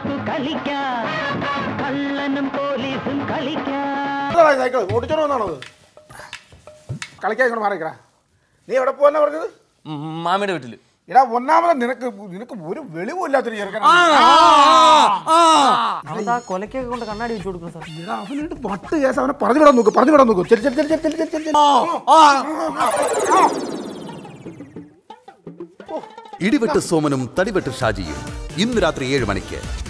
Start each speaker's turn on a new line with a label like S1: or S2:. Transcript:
S1: നമുക്ക് കളിക്കാം കള്ളനും പോലീസും കളിക്കാം
S2: സൈക്കിൾ ഓടിച്ചോണ്ട് വന്നാണത് കളിക്കാൻ ഇങ്ങോട്ട് മാറിക്കടാ നീ എവിടെ പോകാനാ പറഞ്ഞത്
S3: മാമിയുടെ വീട്ടില്
S2: എടാ ഒന്നാമത് നിനക്ക് നിനക്ക് ഒരു വെളിവില്ലാത്തൊരു ചെറുക്കനാ
S4: അതാ കൊലക്കൊക്കെ കൊണ്ട് കണ്ണാടി വെച്ച് കൊടുക്കണം സാർ
S2: എടാ അവനുണ്ട് പട്ട് കേസ് അവനെ പറഞ്ഞു വിടാൻ നോക്ക് പറഞ്ഞു വിടാൻ നോക്ക് ചെല്ലി ചെല്ലി ചെല്ലി ചെല്ലി ചെല്ലി ചെല്ലി
S5: ഇടിവെട്ട് സോമനും തടിവെട്ട് ഷാജിയും ഇന്ന് രാത്രി ഏഴ് മണിക്ക്